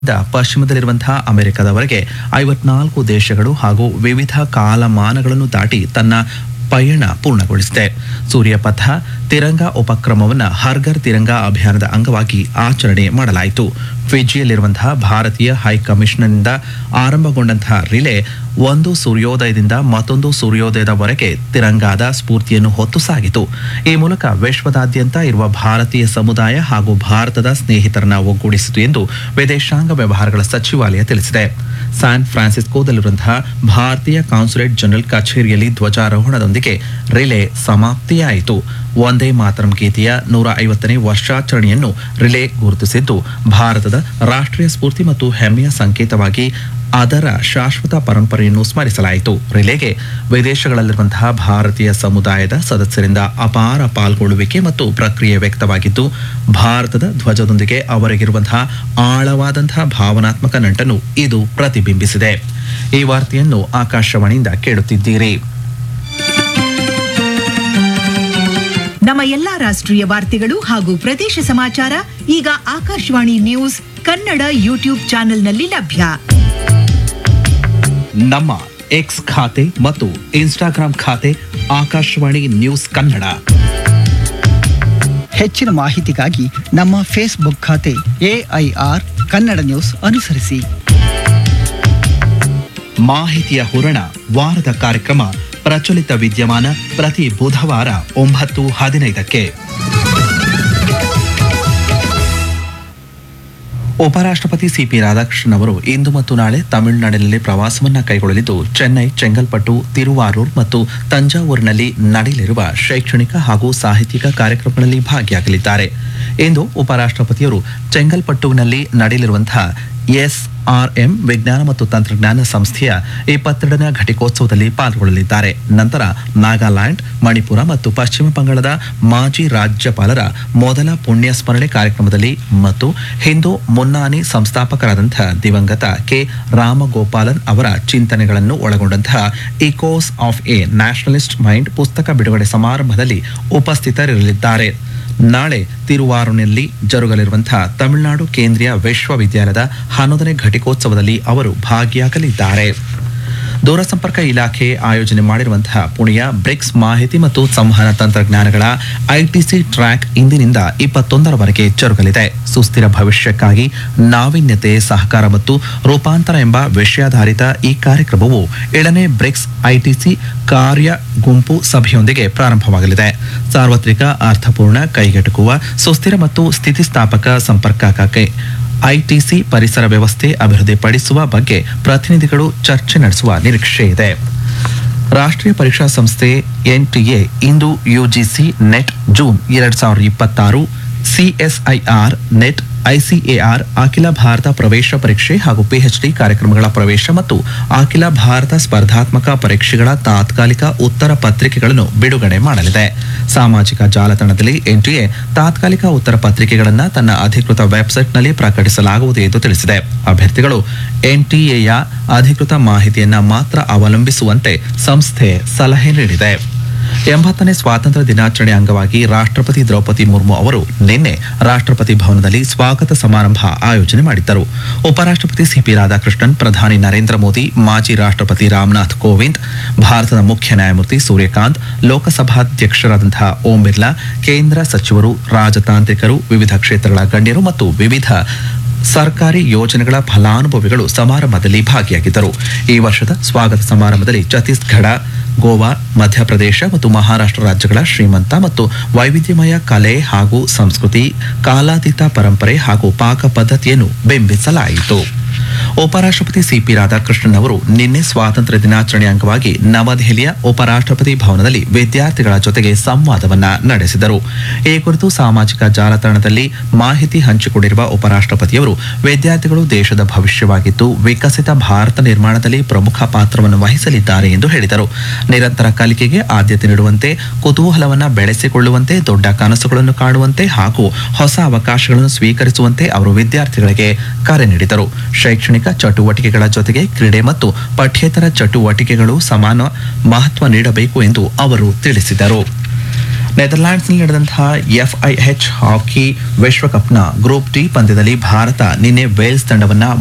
the ಪಶ್ಚಿಮದಲ್ಲಿರುವಂತಹ ಅಮೆರಿಕದವರೆಗೆ ಐವತ್ನಾಲ್ಕು ದೇಶಗಳು ಹಾಗೂ ವಿವಿಧ ಕಾಲಮಾನಗಳನ್ನು ದಾಟಿ ತನ್ನ ಪಯಣ ಪೂರ್ಣಗೊಳಿಸಿದೆ ಸೂರ್ಯಪಥ ತಿರಂಗ ಉಪಕ್ರಮವನ್ನು ಹರ್ಗರ್ ತಿರಂಗ ಅಭಿಯಾನದ ಅಂಗವಾಗಿ ಆಚರಣೆ ಮಾಡಲಾಯಿತು ಫಿಜಿಯಲ್ಲಿರುವಂತಹ ಭಾರತೀಯ ಹೈಕಮಿಷನ್ನಿಂದ ಆರಂಭಗೊಂಡಂತಹ ರಿಲೇ ಒಂದು ಸೂರ್ಯೋದಯದಿಂದ ಮತ್ತೊಂದು ಸೂರ್ಯೋದಯದವರೆಗೆ ತಿರಂಗಾದ ಸ್ಫೂರ್ತಿಯನ್ನು ಹೊತ್ತು ಸಾಗಿತು ಈ ಮೂಲಕ ವಿಶ್ವದಾದ್ಯಂತ ಇರುವ ಭಾರತೀಯ ಸಮುದಾಯ ಹಾಗೂ ಭಾರತದ ಸ್ನೇಹಿತರನ್ನ ಒಗ್ಗೂಡಿಸಿತು ಎಂದು ವಿದೇಶಾಂಗ ವ್ಯವಹಾರಗಳ ಸಚಿವಾಲಯ ತಿಳಿಸಿದೆ ಸ್ಯಾನ್ ಫ್ರಾನ್ಸಿಸ್ಕೋದಲ್ಲಿರುವಂತಹ ಭಾರತೀಯ ಕಾನ್ಸುಲೇಟ್ ಜನರಲ್ ಕಚೇರಿಯಲ್ಲಿ ಧ್ವಜಾರೋಹಣದೊಂದಿಗೆ ರಿಲೇ ಸಮಾಪ್ತಿಯಾಯಿತು ಒಂದೇ ಮಾತರಂ ಗೀತೆಯ ನೂರ ಐವತ್ತನೇ ವರ್ಷಾಚರಣೆಯನ್ನು ರಿಲೇ ಗುರುತಿಸಿದ್ದು ಭಾರತದ ರಾಷ್ಟ್ರೀಯ ಸ್ಫೂರ್ತಿ ಮತ್ತು ಹೆಮ್ಮೆಯ ಸಂಕೇತವಾಗಿ ಅದರ ಶಾಶ್ವತ ಪರಂಪರೆಯನ್ನು ಸ್ಮರಿಸಲಾಯಿತು ರಿಲೇಗೆ ವಿದೇಶಗಳಲ್ಲಿರುವಂತಹ ಭಾರತೀಯ ಸಮುದಾಯದ ಸದಸ್ಯರಿಂದ ಅಪಾರ ಪಾಲ್ಗೊಳ್ಳುವಿಕೆ ಮತ್ತು ಪ್ರಕ್ರಿಯೆ ವ್ಯಕ್ತವಾಗಿದ್ದು ಭಾರತದ ಧ್ವಜದೊಂದಿಗೆ ಅವರಿಗಿರುವಂತಹ ಆಳವಾದಂತಹ ಭಾವನಾತ್ಮಕ ನಂಟನ್ನು ಇದು ಪ್ರತಿಬಿಂಬಿಸಿದೆ ಈ ವಾರ್ತೆಯನ್ನು ಆಕಾಶವಾಣಿಯಿಂದ ಕೇಳುತ್ತಿದ್ದೀರಿ ನಮ್ಮ ಎಲ್ಲಾ ರಾಷ್ಟ್ರೀಯ ವಾರ್ತೆಗಳು ಹಾಗೂ ಪ್ರದೇಶ ಸಮಾಚಾರ ಈಗ ಆಕಾಶವಾಣಿ ನ್ಯೂಸ್ ಕನ್ನಡ ಯೂಟ್ಯೂಬ್ ಚಾನೆಲ್ನಲ್ಲಿ ಲಭ್ಯ ನಮ್ಮ ಎಕ್ಸ್ ಖಾತೆ ಮತ್ತು ಇನ್ಸ್ಟಾಗ್ರಾಂ ಖಾತೆ ಆಕಾಶವಾಣಿ ನ್ಯೂಸ್ ಕನ್ನಡ ಹೆಚ್ಚಿನ ಮಾಹಿತಿಗಾಗಿ ನಮ್ಮ ಫೇಸ್ಬುಕ್ ಖಾತೆ ಎಐಆರ್ ಕನ್ನಡ ನ್ಯೂಸ್ ಅನುಸರಿಸಿ ಮಾಹಿತಿಯ ಹೂರಣ ವಾರದ ಕಾರ್ಯಕ್ರಮ ಪ್ರಚಲಿತ ವಿದ್ಯಮಾನ ಪ್ರತಿ ಬುಧವಾರ ಒಂಬತ್ತು ಹದಿನೈದಕ್ಕೆ ಉಪರಾಷ್ಟ್ರಪತಿ ಸಿಪಿ ರಾಧಾಕೃಷ್ಣನ್ ಅವರು ಇಂದು ಮತ್ತು ನಾಳೆ ತಮಿಳುನಾಡಿನಲ್ಲಿ ಪ್ರವಾಸವನ್ನ ಕೈಗೊಳ್ಳಲಿದ್ದು ಚೆನ್ನೈ ಚೆಂಗಲ್ಪಟ್ಟು ತಿರುವಾರೂರ್ ಮತ್ತು ತಂಜಾವೂರಿನಲ್ಲಿ ನಡೆಯಲಿರುವ ಶೈಕ್ಷಣಿಕ ಹಾಗೂ ಸಾಹಿತ್ಯಿಕ ಕಾರ್ಯಕ್ರಮಗಳಲ್ಲಿ ಭಾಗಿಯಾಗಲಿದ್ದಾರೆ ಇಂದು ಉಪರಾಷ್ಟ್ರಪತಿಯವರು ಚೆಂಗಲ್ಪಟ್ಟುವಿನಲ್ಲಿ ನಡೆಯಲಿರುವಂತಹ ಎಸ್ಆರ್ಎಂ ವಿಜ್ಞಾನ ಮತ್ತು ತಂತ್ರಜ್ಞಾನ ಸಂಸ್ಥೆಯ ಇಪ್ಪತ್ತೆರಡನೇ ಘಟಿಕೋತ್ಸವದಲ್ಲಿ ಪಾಲ್ಗೊಳ್ಳಲಿದ್ದಾರೆ ನಂತರ ನಾಗಾಲ್ಯಾಂಡ್ ಮಣಿಪುರ ಮತ್ತು ಪಶ್ಚಿಮ ಬಂಗಾಳದ ಮಾಜಿ ರಾಜ್ಯಪಾಲರ ಮೊದಲ ಪುಣ್ಯ ಸ್ಮರಣೆ ಕಾರ್ಯಕ್ರಮದಲ್ಲಿ ಮತ್ತು ಹಿಂದೂ ಮುನ್ನಾನಿ ಸಂಸ್ಥಾಪಕರಾದಂತಹ ದಿವಂಗತ ಕೆ ರಾಮಗೋಪಾಲನ್ ಅವರ ಚಿಂತನೆಗಳನ್ನು ಒಳಗೊಂಡಂತಹ echoes of a nationalist mind ಪುಸ್ತಕ ಬಿಡುಗಡೆ ಸಮಾರಂಭದಲ್ಲಿ ಉಪಸ್ಥಿತರಿರಲಿದ್ದಾರೆ ನಾಳೆ ತಿರುವಾರೂರಿನಲ್ಲಿ ಜರುಗಲಿರುವಂತಹ ತಮಿಳುನಾಡು ಕೇಂದ್ರೀಯ ವಿಶ್ವವಿದ್ಯಾಲಯದ ಹನ್ನೊಂದನೇ ಘಟಿಕೋತ್ಸವದಲ್ಲಿ ಅವರು ಭಾಗಿಯಾಗಲಿದ್ದಾರೆ ದೂರಸಂಪರ್ಕ ಇಲಾಖೆ ಆಯೋಜನೆ ಮಾಡಿರುವಂತಹ ಪುಣೆಯ ಬ್ರಿಕ್ಸ್ ಮಾಹಿತಿ ಮತ್ತು ಸಂವಹನ ತಂತ್ರಜ್ಞಾನಗಳ ಐಟಿಸಿ ಟ್ರ್ಯಾಕ್ ಇಂದಿನಿಂದ ಇಪ್ಪತ್ತೊಂದರವರೆಗೆ ಜರುಗಲಿದೆ ಸುಸ್ಥಿರ ಭವಿಷ್ಯಕ್ಕಾಗಿ ನಾವೀನ್ಯತೆ ಸಹಕಾರ ಮತ್ತು ರೂಪಾಂತರ ಎಂಬ ವಿಷಯಾಧಾರಿತ ಈ ಕಾರ್ಯಕ್ರಮವು ಏಳನೇ ಬ್ರಿಕ್ಸ್ ಐಟಿಸಿ ಕಾರ್ಯ ಗುಂಪು ಸಭೆಯೊಂದಿಗೆ ಪ್ರಾರಂಭವಾಗಲಿದೆ ಸಾರ್ವತ್ರಿಕ ಅರ್ಥಪೂರ್ಣ ಕೈಗೆಟುಕುವ ಸುಸ್ಥಿರ ಮತ್ತು ಸ್ಥಿತಿಸ್ಥಾಪಕ ಸಂಪರ್ಕಕ್ಕೆ ಐಟಿಸಿ ಪರಿಸರ ವ್ಯವಸ್ಥೆ ಅಭಿವೃದ್ಧಿಪಡಿಸುವ ಬಗ್ಗೆ ಪ್ರತಿನಿಧಿಗಳು ಚರ್ಚೆ ನಡೆಸುವ ನಿರೀಕ್ಷೆ ಇದೆ ರಾಷ್ಟ್ರೀಯ ಪರೀಕ್ಷಾ ಸಂಸ್ಥೆ ಎನ್ಟಿಎ ಇಂದು ಯುಜಿಸಿ ನೆಟ್ ಜೂನ್ ಎರಡ್ ಸಾವಿರದ ಇಪ್ಪತ್ತಾರು ಸಿಎಸ್ಐಆರ್ ನೆಟ್ ಐಸಿಎಆರ್ ಅಖಿಲ ಭಾರತ ಪ್ರವೇಶ ಪರೀಕ್ಷೆ ಹಾಗೂ ಪಿಎಚ್ಡಿ ಕಾರ್ಯಕ್ರಮಗಳ ಪ್ರವೇಶ ಮತ್ತು ಅಖಿಲ ಭಾರತ ಸ್ಪರ್ಧಾತ್ಮಕ ಪರೀಕ್ಷೆಗಳ ತಾತ್ಕಾಲಿಕ ಉತ್ತರ ಪತ್ರಿಕೆಗಳನ್ನು ಬಿಡುಗಡೆ ಮಾಡಲಿದೆ ಸಾಮಾಜಿಕ ಜಾಲತಾಣದಲ್ಲಿ ಎನ್ಟಿಎ ತಾತ್ಕಾಲಿಕ ಉತ್ತರ ಪತ್ರಿಕೆಗಳನ್ನು ತನ್ನ ಅಧಿಕೃತ ವೆಬ್ಸೈಟ್ನಲ್ಲಿ ಪ್ರಕಟಿಸಲಾಗುವುದು ಎಂದು ತಿಳಿಸಿದೆ ಅಭ್ಯರ್ಥಿಗಳು ಎನ್ಟಿಎಯ ಅಧಿಕೃತ ಮಾಹಿತಿಯನ್ನ ಮಾತ್ರ ಅವಲಂಬಿಸುವಂತೆ ಸಂಸ್ಥೆ ಸಲಹೆ ನೀಡಿದೆ ಎಂಬತ್ತನೇ ಸ್ವಾತಂತ್ರ್ಯ ದಿನಾಚರಣೆ ಅಂಗವಾಗಿ ರಾಷ್ಟ್ರಪತಿ ದ್ರೌಪದಿ ಮುರ್ಮು ಅವರು ನಿನ್ನೆ ರಾಷ್ಟ್ರಪತಿ ಭವನದಲ್ಲಿ ಸ್ವಾಗತ ಸಮಾರಂಭ ಆಯೋಜನೆ ಮಾಡಿದ್ದರು ಉಪರಾಷ್ಟ್ರಪತಿ ಸಿಪಿ ರಾಧಾಕೃಷ್ಣನ್ ಪ್ರಧಾನಿ ನರೇಂದ್ರ ಮೋದಿ ಮಾಜಿ ರಾಷ್ಟ್ರಪತಿ ರಾಮನಾಥ್ ಕೋವಿಂದ್ ಭಾರತದ ಮುಖ್ಯ ನ್ಯಾಯಮೂರ್ತಿ ಸೂರ್ಯಕಾಂತ್ ಲೋಕಸಭಾಧ್ಯಕ್ಷರಾದಂತಹ ಓಂ ಬಿರ್ಲಾ ಕೇಂದ್ರ ಸಚಿವರು ರಾಜತಾಂತ್ರಿಕರು ವಿವಿಧ ಕ್ಷೇತ್ರಗಳ ಗಣ್ಯರು ಮತ್ತು ವಿವಿಧ ಸರ್ಕಾರಿ ಯೋಜನೆಗಳ ಫಲಾನುಭವಿಗಳು ಸಮಾರಂಭದಲ್ಲಿ ಭಾಗಿಯಾಗಿದ್ದರು ಈ ವರ್ಷದ ಸ್ವಾಗತ ಸಮಾರಂಭದಲ್ಲಿ ಛತ್ತೀಸ್ಗಢ ಗೋವಾ ಮಧ್ಯಪ್ರದೇಶ ಮತ್ತು ಮಹಾರಾಷ್ಟ್ರ ರಾಜ್ಯಗಳ ಶ್ರೀಮಂತ ಮತ್ತು ವೈವಿಧ್ಯಮಯ ಕಲೆ ಹಾಗೂ ಸಂಸ್ಕೃತಿ ಕಾಲಾತೀತ ಪರಂಪರೆ ಹಾಗೂ ಪಾಕ ಪದ್ಧತಿಯನ್ನು ಬಿಂಬಿಸಲಾಯಿತು ಉಪರಾಷ್ಟ್ರಪತಿ ಸಿಪಿ ರಾಧಾಕೃಷ್ಣನ್ ಅವರು ನಿನ್ನೆ ಸ್ವಾತಂತ್ರ್ಯ ದಿನಾಚರಣೆ ಅಂಗವಾಗಿ ನವದೆಹಲಿಯ ಉಪರಾಷ್ಟ್ರಪತಿ ಭವನದಲ್ಲಿ ವಿದ್ಯಾರ್ಥಿಗಳ ಜೊತೆಗೆ ಸಂವಾದವನ್ನ ನಡೆಸಿದರು ಈ ಕುರಿತು ಸಾಮಾಜಿಕ ಜಾಲತಾಣದಲ್ಲಿ ಮಾಹಿತಿ ಹಂಚಿಕೊಂಡಿರುವ ಉಪರಾಷ್ಟ್ರಪತಿಯವರು ವಿದ್ಯಾರ್ಥಿಗಳು ದೇಶದ ಭವಿಷ್ಯವಾಗಿದ್ದು ವಿಕಸಿತ ಭಾರತ ನಿರ್ಮಾಣದಲ್ಲಿ ಪ್ರಮುಖ ಪಾತ್ರವನ್ನು ವಹಿಸಲಿದ್ದಾರೆ ಎಂದು ಹೇಳಿದರು ನಿರಂತರ ಕಲಿಕೆಗೆ ಆದ್ಯತೆ ನೀಡುವಂತೆ ಕುತೂಹಲವನ್ನ ಬೆಳೆಸಿಕೊಳ್ಳುವಂತೆ ದೊಡ್ಡ ಕನಸುಗಳನ್ನು ಕಾಣುವಂತೆ ಹಾಗೂ ಹೊಸ ಅವಕಾಶಗಳನ್ನು ಸ್ವೀಕರಿಸುವಂತೆ ಅವರು ವಿದ್ಯಾರ್ಥಿಗಳಿಗೆ ಕರೆ ನೀಡಿದರು ಶೈಕ್ಷಣಿಕ ಚಟುವಟಿಕೆಗಳ ಜೊತೆಗೆ ಕ್ರೀಡೆ ಮತ್ತು ಪಠ್ಯೇತರ ಚಟುವಟಿಕೆಗಳು ಸಮಾನ ಮಹತ್ವ ನೀಡಬೇಕು ಎಂದು ಅವರು ತಿಳಿಸಿದರು ನೆದರ್ಲ್ಯಾಂಡ್ಸ್ನಲ್ಲಿ ನಡೆದಂತಹ ಎಫ್ಐಎಚ್ ಹಾಕಿ ವಿಶ್ವಕಪ್ನ ಗ್ರೂಪ್ ಡಿ ಪಂದ್ಯದಲ್ಲಿ ಭಾರತ ನಿನ್ನೆ ವೇಲ್ಸ್ ತಂಡವನ್ನ